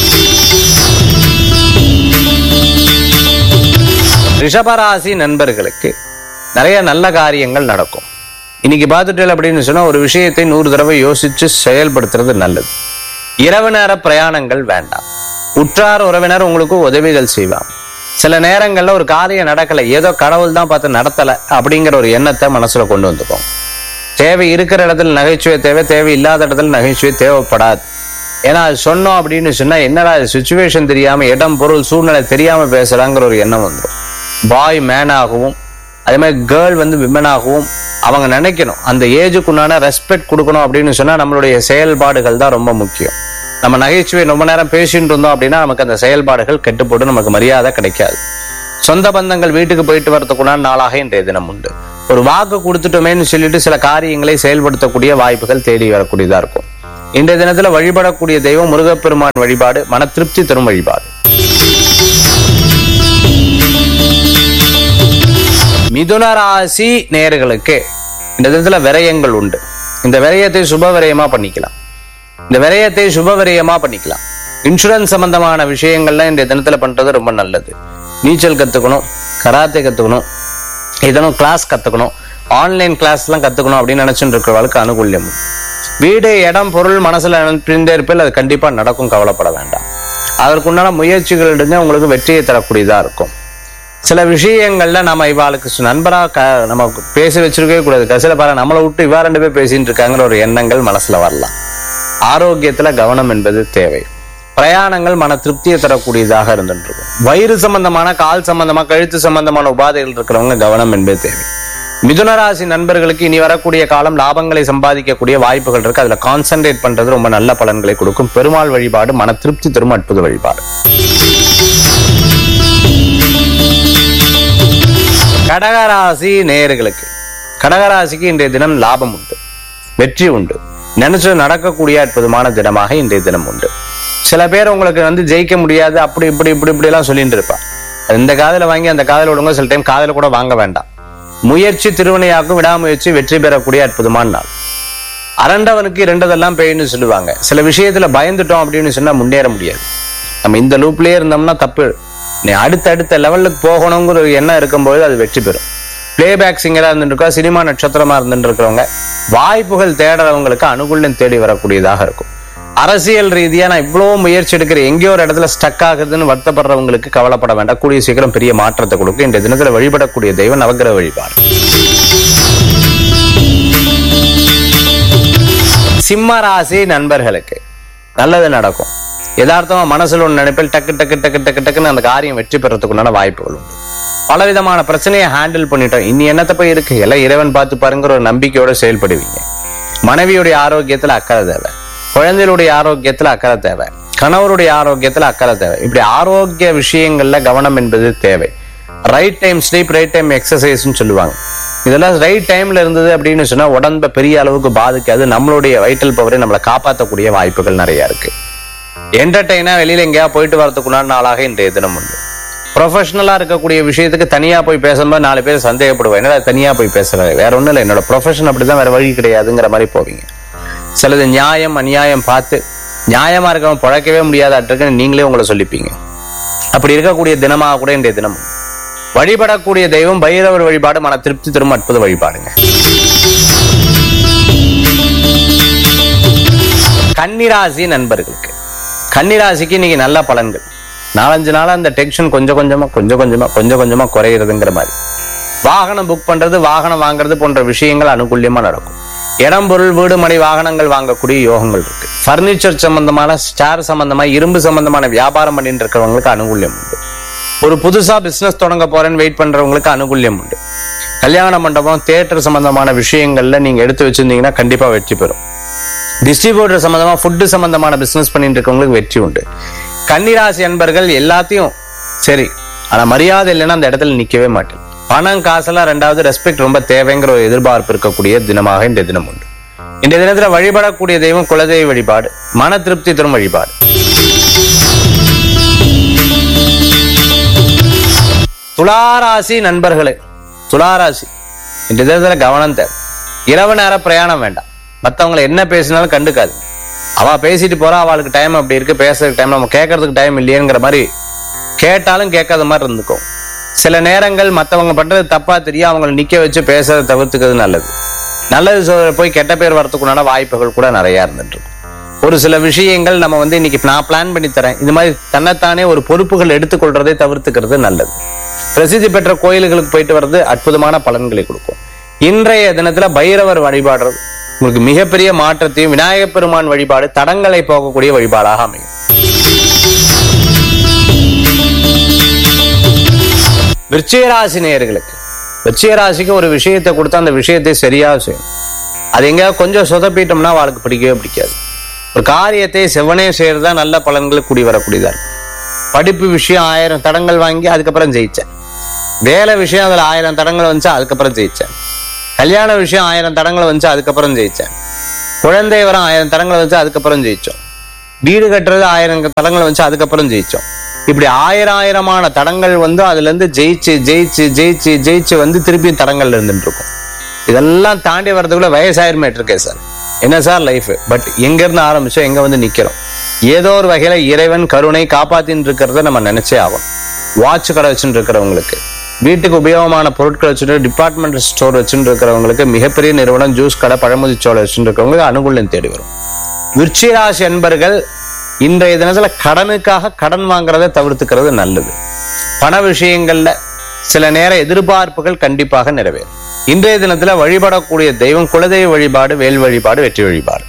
Speaker 9: ரிஷபராசி நண்பர்களுக்கு நிறைய நல்ல காரியங்கள் நடக்கும் இன்னைக்கு பார்த்துட்டேன் அப்படின்னு சொன்னா ஒரு விஷயத்தை நூறு தடவை யோசிச்சு செயல்படுத்துறது நல்லது இரவு நேர பிரயாணங்கள் வேண்டாம் உற்றார் உறவினர் உங்களுக்கு உதவிகள் செய்வாங்க சில நேரங்கள்ல ஒரு காரியம் நடக்கல ஏதோ கடவுள் தான் பார்த்து நடத்தல அப்படிங்கிற ஒரு எண்ணத்தை மனசுல கொண்டு வந்துப்போம் தேவை இருக்கிற இடத்துல நகைச்சுவை தேவை தேவை இல்லாத இடத்துல நகைச்சுவை தேவைப்படாது ஏன்னா அது சொன்னோம் அப்படின்னு சொன்னா என்னடா சுச்சுவேஷன் தெரியாம இடம் பொருள் சூழ்நிலை தெரியாம பேசுறாங்கிற ஒரு எண்ணம் வந்துடும் பாய் மேனாகவும் அதே மாதிரி கேர்ள் வந்து விமனாகவும் அவங்க நினைக்கணும் அந்த ஏஜுக்குண்டான ரெஸ்பெக்ட் கொடுக்கணும் அப்படின்னு சொன்னா நம்மளுடைய செயல்பாடுகள் தான் ரொம்ப முக்கியம் நம்ம நகைச்சுவை ரொம்ப நேரம் பேசிட்டு இருந்தோம் அப்படின்னா நமக்கு அந்த செயல்பாடுகள் கெட்டுப்போட்டு நமக்கு மரியாதை கிடைக்காது சொந்த பந்தங்கள் வீட்டுக்கு போயிட்டு வரதுக்குண்டான நாளாக இன்றைய தினம் உண்டு ஒரு வாக்கு கொடுத்துட்டோமேன்னு சொல்லிட்டு சில காரியங்களை செயல்படுத்தக்கூடிய வாய்ப்புகள் தேடி வரக்கூடியதா இருக்கும் இன்றைய தினத்துல வழிபடக்கூடிய தெய்வம் முருகப்பெருமான் வழிபாடு மன திருப்தி தரும் வழிபாடு மிதுன ராசி நேயர்களுக்கு இந்த தினத்துல விரயங்கள் உண்டு இந்த விரயத்தை சுப விரயமா பண்ணிக்கலாம் இந்த விரயத்தை சுப விரயமா பண்ணிக்கலாம் இன்சூரன்ஸ் சம்பந்தமான விஷயங்கள்லாம் இந்த தினத்துல பண்றது ரொம்ப நல்லது நீச்சல் கத்துக்கணும் கராத்தே கத்துக்கணும் ஏதேனும் கிளாஸ் கத்துக்கணும் ஆன்லைன் கிளாஸ் எல்லாம் கத்துக்கணும் அப்படின்னு நினைச்சுட்டு இருக்கிறவளுக்கு அனுகூல்யம் வீடு இடம் பொருள் மனசுல நினைப்பிருந்தே இருப்பில் அது கண்டிப்பா நடக்கும் கவலைப்பட வேண்டாம் அதற்குண்டான முயற்சிகள் எடுங்க உங்களுக்கு வெற்றியை தரக்கூடியதா இருக்கும் சில விஷயங்கள்ல நம்ம இவாளுக்கு சு- நண்பரா க நம்ம பேச வச்சிருக்கவே கூடாது கடைசியில பாரு நம்மளை விட்டு இவா ரெண்டு பேர் பேசிட்டு இருக்காங்கிற ஒரு எண்ணங்கள் மனசுல வரலாம் ஆரோக்கியத்துல கவனம் என்பது தேவை பிரயாணங்கள் மன திருப்தியை தரக்கூடியதாக இருந்துட்டு இருக்கும் வயிறு சம்பந்தமான கால் சம்பந்தமா கழுத்து சம்பந்தமான உபாதைகள் இருக்கிறவங்க கவனம் என்பது தேவை மிதுன ராசி நண்பர்களுக்கு இனி வரக்கூடிய காலம் லாபங்களை சம்பாதிக்கக்கூடிய வாய்ப்புகள் இருக்கு அதுல கான்சென்ட்ரேட் பண்றது ரொம்ப நல்ல பலன்களை கொடுக்கும் பெருமாள் வழிபாடு மன திருப்தி தரும் அற்புத வழிபாடு கடகராசி நேயர்களுக்கு கடகராசிக்கு இன்றைய தினம் லாபம் உண்டு வெற்றி உண்டு நினைச்சது நடக்கக்கூடிய அற்புதமான தினமாக இன்றைய தினம் உண்டு சில பேர் உங்களுக்கு வந்து ஜெயிக்க முடியாது அப்படி இப்படி இப்படி இப்படி எல்லாம் சொல்லிட்டு இருப்பா இந்த காதல வாங்கி அந்த காதல விடுங்க சில டைம் காதல கூட வாங்க வேண்டாம் முயற்சி திருவினையாக்கும் விடாமுயற்சி வெற்றி பெறக்கூடிய அற்புதமான நாள் அரண்டவனுக்கு இரண்டதெல்லாம் பெய்யுன்னு சொல்லுவாங்க சில விஷயத்துல பயந்துட்டோம் அப்படின்னு சொன்னா முன்னேற முடியாது நம்ம இந்த லூப்லயே இருந்தோம்னா தப்பு நீ அடுத்த அடுத்த லெவலுக்கு போகணுங்கிற ஒரு எண்ணம் இருக்கும்போது அது வெற்றி பெறும் பிளேபேக் சிங்கரா இருந்துருக்கா சினிமா நட்சத்திரமா இருந்துட்டு இருக்கிறவங்க வாய்ப்புகள் தேடுறவங்களுக்கு அனுகூலம் தேடி வரக்கூடியதாக இருக்கும் அரசியல் ரீதியா நான் இவ்வளவு முயற்சி எடுக்கிற எங்கேயோ ஒரு இடத்துல ஸ்டக் ஆகுதுன்னு வருத்தப்படுறவங்களுக்கு கவலைப்பட வேண்டாம் கூடிய சீக்கிரம் பெரிய மாற்றத்தை கொடுக்கும் இந்த தினத்துல வழிபடக்கூடிய தெய்வம் நவக்கிரக வழிபாடு சிம்ம ராசி நண்பர்களுக்கு நல்லது நடக்கும் யதார்த்தமா மனசுல ஒன்று நினைப்பில் டக்கு டக்கு டக்கு டக்கு டக்குன்னு அந்த காரியம் வெற்றி பெறத்துக்குண்டான வாய்ப்புகள் உண்டு பலவிதமான பிரச்சனையை ஹேண்டில் பண்ணிட்டோம் இனி என்னத்த போய் இருக்கு எல்லாம் இறைவன் பார்த்து பாருங்கிற ஒரு நம்பிக்கையோட செயல்படுவீங்க மனைவியுடைய ஆரோக்கியத்துல அக்கறை தேவை குழந்தைகளுடைய ஆரோக்கியத்துல அக்கறை தேவை கணவருடைய ஆரோக்கியத்துல அக்கறை தேவை இப்படி ஆரோக்கிய விஷயங்கள்ல கவனம் என்பது தேவை right time sleep right time எக்ஸசைஸ்னு சொல்லுவாங்க இதெல்லாம் ரைட் டைம்ல இருந்தது அப்படின்னு சொன்னா உடம்ப பெரிய அளவுக்கு பாதிக்காது நம்மளுடைய வைட்டல் பவரை நம்மளை காப்பாற்றக்கூடிய வாய்ப்புகள் நிறைய இருக்கு என்டர்டெயினா வெளியில எங்கேயா போயிட்டு வரதுக்குள்ளான நாளாக இன்றைய தினம் உண்டு ப்ரொஃபஷனலா இருக்கக்கூடிய விஷயத்துக்கு தனியா போய் பேசும்போது நாலு பேர் சந்தேகப்படுவோம் என்னடா தனியா போய் பேசுறாரு வேற ஒண்ணும் இல்லை என்னோட ப்ரொஃபஷன் அப்படிதான் வேற வழி கிடையாதுங்கிற மாதிரி போவீங்க சிலது நியாயம் அநியாயம் பார்த்து நியாயமா இருக்கவன் பழக்கவே முடியாதாட்டுக்குன்னு நீங்களே உங்களை சொல்லிப்பீங்க அப்படி இருக்கக்கூடிய தினமாக கூட இன்றைய தினம் உண்டு. வழிபடக்கூடிய தெய்வம் பைரவர் வழிபாடு மன திருப்தி தரும் அற்புத வழிபாடுங்க கன்னிராசி நண்பர்களுக்கு கன்னிராசிக்கு இன்னைக்கு நல்ல பலன்கள் நாலஞ்சு நாளா அந்த டென்ஷன் கொஞ்சம் கொஞ்சமா கொஞ்சம் கொஞ்சமா கொஞ்சம் கொஞ்சமா குறையிறதுங்கிற மாதிரி வாகனம் புக் பண்றது வாகனம் வாங்குறது போன்ற விஷயங்கள் அனுகூல்யமா நடக்கும் இடம் பொருள் வீடு மனை வாகனங்கள் வாங்கக்கூடிய யோகங்கள் இருக்கு ஃபர்னிச்சர் சம்பந்தமான ஸ்டார் சம்பந்தமா இரும்பு சம்பந்தமான வியாபாரம் பண்ணிட்டு இருக்கிறவங்களுக்கு அனுகூல்யம் உண்டு ஒரு புதுசா பிசினஸ் தொடங்க போறேன்னு வெயிட் பண்றவங்களுக்கு அனுகூல்யம் உண்டு கல்யாண மண்டபம் தியேட்டர் சம்பந்தமான விஷயங்கள்ல நீங்க எடுத்து வச்சிருந்தீங்கன்னா கண்டிப்பா வெற்றி பெறும் டிஸ்ட்ரிபியூட்டர் சம்பந்தமா ஃபுட்டு சம்பந்தமான பிசினஸ் பண்ணிட்டு இருக்கவங்களுக்கு வெற்றி உண்டு கன்னிராசி அன்பர்கள் எல்லாத்தையும் சரி ஆனா மரியாதை இல்லைன்னா அந்த இடத்துல நிக்கவே மாட்டேன் பணம் காசெல்லாம் ரெண்டாவது ரெஸ்பெக்ட் ரொம்ப தேவைங்கிற ஒரு எதிர்பார்ப்பு இருக்கக்கூடிய தினமாக இந்த தினம் உண்டு இந்த தினத்துல வழிபடக்கூடிய தெய்வம் குலதெய்வ வழிபாடு மன திருப்தி தரும் வழிபாடு துளாராசி நண்பர்களே துளாராசி இந்த விதத்துல கவனம் தேவை இரவு நேர பிரயாணம் வேண்டாம் மத்தவங்களை என்ன பேசினாலும் கண்டுக்காது அவ பேசிட்டு போறா அவளுக்கு டைம் அப்படி இருக்கு பேசுறதுக்கு டைம் நம்ம கேட்கறதுக்கு டைம் இல்லையேங்கிற மாதிரி கேட்டாலும் கேட்காத மாதிரி இருந்துக்கும் சில நேரங்கள் மத்தவங்க பண்றது தப்பா தெரியும் அவங்களை நிக்க வச்சு பேசுறதை தவிர்த்துக்கிறது நல்லது நல்லது சொல்ல போய் கெட்ட பேர் வரத்துக்குண்டான வாய்ப்புகள் கூட நிறைய இருந்துட்டு இருக்கும் ஒரு சில விஷயங்கள் நம்ம வந்து இன்னைக்கு நான் பிளான் பண்ணி தரேன் இது மாதிரி தன்னைத்தானே ஒரு பொறுப்புகள் எடுத்துக்கொள்றதை தவிர்த்துக்கிறது நல்லது பிரசித்தி பெற்ற கோயில்களுக்கு போயிட்டு வர்றது அற்புதமான பலன்களை கொடுக்கும் இன்றைய தினத்துல பைரவர் வழிபாடுறது உங்களுக்கு மிகப்பெரிய மாற்றத்தையும் விநாயகப் பெருமான் வழிபாடு தடங்களை போகக்கூடிய வழிபாடாக அமையும் விருச்சிகராசி நேயர்களுக்கு விருச்சிகராசிக்கு ஒரு விஷயத்தை கொடுத்தா அந்த விஷயத்தை சரியா செய்யும் அது எங்கேயாவது கொஞ்சம் சொதப்பிட்டோம்னா அவளுக்கு பிடிக்கவே பிடிக்காது ஒரு காரியத்தை செவனே செய்யறது தான் நல்ல பலன்கள் கூடி வரக்கூடியதா இருக்கும் படிப்பு விஷயம் ஆயிரம் தடங்கள் வாங்கி அதுக்கப்புறம் ஜெயிச்சேன் வேலை விஷயம் அதுல ஆயிரம் தடங்கள் வந்துச்சு அதுக்கப்புறம் ஜெயிச்சேன் கல்யாண விஷயம் ஆயிரம் தடங்கள் வந்துச்சு அதுக்கப்புறம் ஜெயிச்சேன் குழந்தை வரம் ஆயிரம் தடங்கள் வந்துச்சு அதுக்கப்புறம் ஜெயிச்சோம் வீடு கட்டுறது ஆயிரம் தடங்கள் வந்துச்சு அதுக்கப்புறம் ஜெயிச்சோம் இப்படி ஆயிரம் ஆயிரமான தடங்கள் வந்து அதுல இருந்து ஜெயிச்சு ஜெயிச்சு ஜெயிச்சு ஜெயிச்சு வந்து திருப்பி தடங்கள்ல இருந்துட்டு இருக்கும் இதெல்லாம் தாண்டி வர்றதுக்குள்ள வயசாயிருமேட்டு இருக்கே சார் என்ன சார் லைஃப் பட் எங்க இருந்து ஆரம்பிச்சோம் எங்க வந்து நிக்கிறோம் ஏதோ ஒரு வகையில இறைவன் கருணை காப்பாத்தின்னு இருக்கிறத நம்ம நினைச்சே ஆகும் வாட்ச் கடை வச்சுட்டு இருக்கிறவங்களுக்கு வீட்டுக்கு உபயோகமான பொருட்கள் வச்சுட்டு டிபார்ட்மெண்டல் ஸ்டோர் வச்சுட்டு இருக்கிறவங்களுக்கு மிகப்பெரிய நிறுவனம் ஜூஸ் கடை பழமுதி சோளை வச்சுட்டு இருக்கிறவங்களுக்கு அனுகூலம் தேடி வரும் விருச்சிராசி என்பர்கள் இன்றைய தினத்துல கடனுக்காக கடன் வாங்குறதை தவிர்த்துக்கிறது நல்லது பண விஷயங்கள்ல சில நேர எதிர்பார்ப்புகள் கண்டிப்பாக நிறைவேறும் இன்றைய தினத்துல வழிபடக்கூடிய தெய்வம் குலதெய்வ வழிபாடு வேல் வழிபாடு வெற்றி வழிபாடு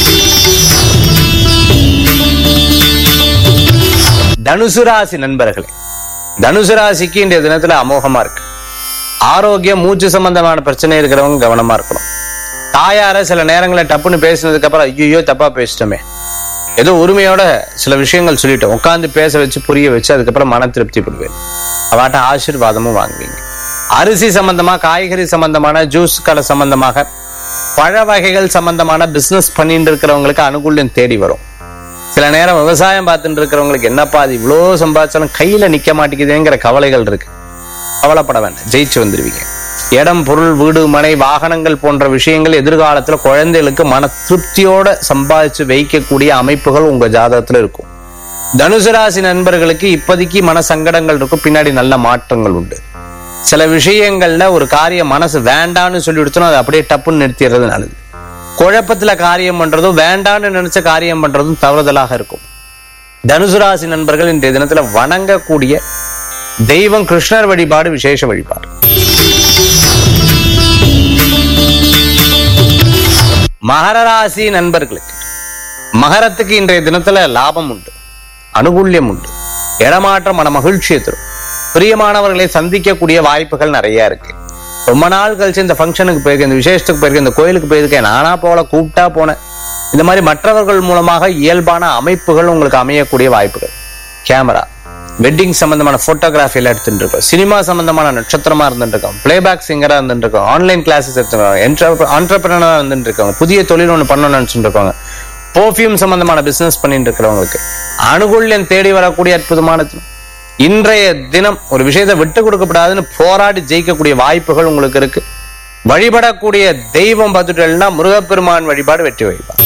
Speaker 9: தனுசு ராசி நண்பர்களே தனுசு ராசிக்கு இன்றைய தினத்துல அமோகமா இருக்கு ஆரோக்கியம் மூச்சு சம்பந்தமான பிரச்சனை இருக்கிறவங்க கவனமா இருக்கணும் தாயார சில நேரங்களில் டப்புன்னு பேசினதுக்கு அப்புறம் ஐயோ தப்பா பேசிட்டோமே ஏதோ உரிமையோட சில விஷயங்கள் சொல்லிட்டோம் உட்காந்து பேச வச்சு புரிய வச்சு அதுக்கப்புறம் மன திருப்தி படுவேன் அவாட்ட ஆசீர்வாதமும் வாங்குவீங்க அரிசி சம்பந்தமா காய்கறி சம்பந்தமான ஜூஸ் கடை சம்பந்தமாக பழ வகைகள் சம்பந்தமான பிசினஸ் பண்ணிட்டு இருக்கிறவங்களுக்கு அனுகூல்யம் தேடி வரும் சில நேரம் விவசாயம் பார்த்துட்டு இருக்கிறவங்களுக்கு என்னப்பா அது இவ்வளோ சம்பாதிச்சாலும் கையில நிக்க மாட்டேங்குதுங்கிற கவலைகள் இருக்கு கவலைப்பட வேண்டாம் ஜெயிச்சு வந்துருவீங்க இடம் பொருள் வீடு மனை வாகனங்கள் போன்ற விஷயங்கள் எதிர்காலத்துல குழந்தைகளுக்கு மன திருப்தியோட சம்பாதிச்சு வைக்கக்கூடிய அமைப்புகள் உங்க ஜாதகத்துல இருக்கும் தனுசு ராசி நண்பர்களுக்கு இப்போதைக்கு மன சங்கடங்கள் இருக்கும் பின்னாடி நல்ல மாற்றங்கள் உண்டு சில விஷயங்கள்ல ஒரு காரியம் மனசு வேண்டான்னு சொல்லி கொடுத்தோம் அதை அப்படியே டப்புன்னு நிறுத்திடுறது நல்லது குழப்பத்துல காரியம் பண்றதும் வேண்டான்னு நினைச்ச காரியம் பண்றதும் தவறுதலாக இருக்கும் தனுசு ராசி நண்பர்கள் இன்றைய தினத்துல வணங்கக்கூடிய தெய்வம் கிருஷ்ணர் வழிபாடு விசேஷ வழிபாடு மகர ராசி நண்பர்களுக்கு மகரத்துக்கு இன்றைய தினத்துல லாபம் உண்டு அனுகூல்யம் உண்டு இடமாற்றம் மன மகிழ்ச்சியை தரும் பிரியமானவர்களை சந்திக்கக்கூடிய வாய்ப்புகள் நிறைய இருக்கு ரொம்ப நாள் கழிச்சு இந்த ஃபங்க்ஷனுக்கு போயிருக்கேன் இந்த விசேஷத்துக்கு போயிருக்கேன் இந்த கோயிலுக்கு போயிருக்கேன் நானா போல கூப்பிட்டா போனேன் இந்த மாதிரி மற்றவர்கள் மூலமாக இயல்பான அமைப்புகள் உங்களுக்கு அமையக்கூடிய வாய்ப்புகள் கேமரா வெட்டிங் சம்பந்தமான போட்டோகிராஃபி எல்லாம் எடுத்துட்டு இருக்கோம் சினிமா சம்பந்தமான நட்சத்திரமா இருந்துட்டு இருக்கோம் பிளேபேக் சிங்கரா இருந்துட்டு இருக்கோம் ஆன்லைன் கிளாஸஸ் எடுத்துருக்கோம் ஆண்டர்பிரினரா இருந்துட்டு இருக்காங்க புதிய தொழில் ஒன்று பண்ணணும்னு நினைச்சுட்டு இருக்காங்க பர்ஃபியூம் சம்பந்தமான பிசினஸ் பண்ணிட்டு இருக்கிறவங்களுக்கு அனுகூல்யம் தேடி வரக்கூடிய அற்புதமான தினம். இன்றைய தினம் ஒரு விஷயத்தை விட்டு கொடுக்கப்படாதுன்னு போராடி ஜெயிக்கக்கூடிய வாய்ப்புகள் உங்களுக்கு இருக்கு வழிபடக்கூடிய தெய்வம் பார்த்துட்டேன்னா முருகப்பெருமான் வழிபாடு வெற்றி வழிபாடு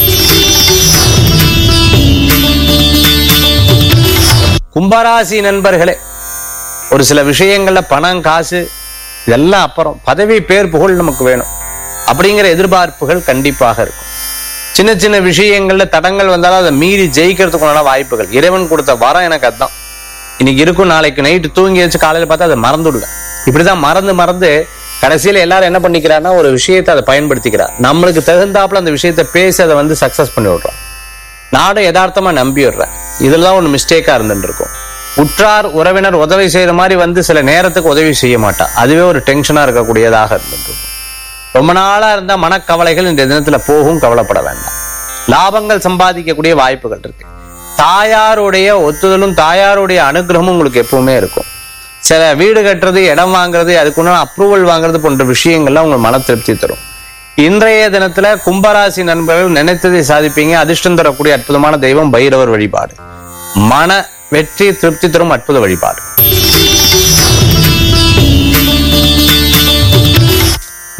Speaker 9: கும்பராசி நண்பர்களே ஒரு சில விஷயங்கள்ல பணம் காசு இதெல்லாம் அப்புறம் பதவி பேர் புகழ் நமக்கு வேணும் அப்படிங்கிற எதிர்பார்ப்புகள் கண்டிப்பாக இருக்கும் சின்ன சின்ன விஷயங்கள்ல தடங்கள் வந்தாலும் அதை மீறி ஜெயிக்கிறதுக்குண்டான வாய்ப்புகள் இறைவன் கொடுத்த வரம் எனக்கு அதான் இன்னைக்கு இருக்கும் நாளைக்கு நைட்டு தூங்கி வச்சு காலையில பார்த்தா அதை மறந்துடுவேன் இப்படிதான் மறந்து மறந்து கடைசியில எல்லாரும் என்ன பண்ணிக்கிறான்னா ஒரு விஷயத்தை அதை பயன்படுத்திக்கிறார் நம்மளுக்கு தகுந்தாப்புல அந்த விஷயத்தை பேசி அதை வந்து சக்சஸ் பண்ணி விடுறோம் நானும் யதார்த்தமா நம்பி விடுறேன் இதுலதான் ஒன்று மிஸ்டேக்கா இருந்துட்டு இருக்கும் உற்றார் உறவினர் உதவி செய்யற மாதிரி வந்து சில நேரத்துக்கு உதவி செய்ய மாட்டா அதுவே ஒரு டென்ஷனா இருக்கக்கூடியதாக இருந்துட்டு இருக்கும் ரொம்ப நாளா இருந்த மனக்கவலைகள் இந்த தினத்துல போகும் கவலைப்பட வேண்டாம் லாபங்கள் சம்பாதிக்கக்கூடிய வாய்ப்புகள் இருக்கு தாயாருடைய ஒத்துதலும் தாயாருடைய அனுகிரகமும் உங்களுக்கு எப்பவுமே இருக்கும் சில வீடு கட்டுறது இடம் வாங்குறது அதுக்குண்டான அப்ரூவல் வாங்குறது போன்ற விஷயங்கள்லாம் உங்களுக்கு மன திருப்தி தரும் இன்றைய தினத்துல கும்பராசி நண்பர்கள் நினைத்ததை சாதிப்பீங்க அதிர்ஷ்டம் தரக்கூடிய அற்புதமான தெய்வம் பைரவர் வழிபாடு மன வெற்றி திருப்தி தரும் அற்புத வழிபாடு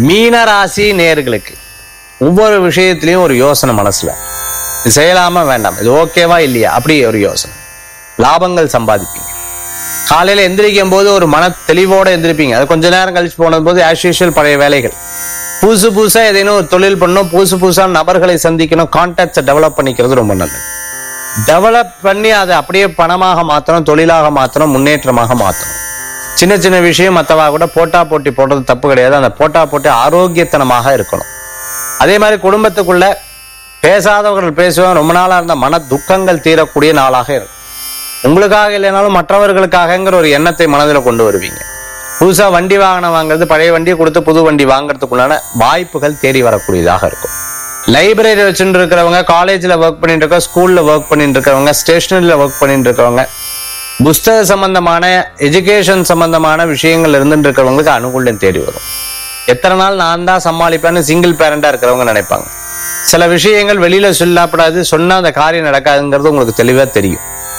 Speaker 9: மீனராசி நேர்களுக்கு ஒவ்வொரு விஷயத்திலையும் ஒரு யோசனை மனசுல இது செய்யலாமா வேண்டாம் இது ஓகேவா இல்லையா அப்படி ஒரு யோசனை லாபங்கள் சம்பாதிப்பீங்க காலையில எந்திரிக்கும் போது ஒரு மன தெளிவோட எந்திரிப்பீங்க அது கொஞ்ச நேரம் கழிச்சு போனது போது ஆஸ் யூஷுவல் பழைய வேலைகள் புதுசு புதுசா ஏதேனும் ஒரு தொழில் பண்ணணும் புதுசு புதுசா நபர்களை சந்திக்கணும் கான்டாக்ட்ஸை டெவலப் பண்ணிக்கிறது ரொம்ப நல்லது டெவலப் பண்ணி அதை அப்படியே பணமாக மாற்றணும் தொழிலாக மாற்றணும் முன்னேற்றமாக மாற்றணும் சின்ன சின்ன விஷயம் மற்றவா கூட போட்டா போட்டி போடுறது தப்பு கிடையாது அந்த போட்டா போட்டி ஆரோக்கியத்தனமாக இருக்கணும் அதே மாதிரி குடும்பத்துக்குள்ள பேசாதவர்கள் பேசுவாங்க ரொம்ப நாளா இருந்த மன துக்கங்கள் தீரக்கூடிய நாளாக இருக்கும் உங்களுக்காக இல்லைனாலும் மற்றவர்களுக்காகங்கிற ஒரு எண்ணத்தை மனதில் கொண்டு வருவீங்க புதுசா வண்டி வாகனம் வாங்குறது பழைய வண்டியை கொடுத்து புது வண்டி வாங்குறதுக்குள்ளான வாய்ப்புகள் தேடி வரக்கூடியதாக இருக்கும் லைப்ரரி வச்சுட்டு இருக்கிறவங்க காலேஜ்ல ஒர்க் பண்ணிட்டு இருக்கவங்க ஸ்கூல்ல ஒர்க் பண்ணிட்டு இருக்கிறவங்க ஸ்டேஷனரியில ஒர்க் பண்ணிட்டு இருக்கிறவங்க புஸ்தக சம்பந்தமான எஜுகேஷன் சம்பந்தமான விஷயங்கள் இருந்துட்டு இருக்கிறவங்களுக்கு அனுகூலம் தேடி வரும் எத்தனை நாள் நான் தான் சமாளிப்பேன்னு சிங்கிள் பேரண்டா இருக்கிறவங்க நினைப்பாங்க சில விஷயங்கள் வெளியில சொல்லப்படாது சொன்னா அந்த காரியம் நடக்காதுங்கிறது உங்களுக்கு தெளிவா தெரியும்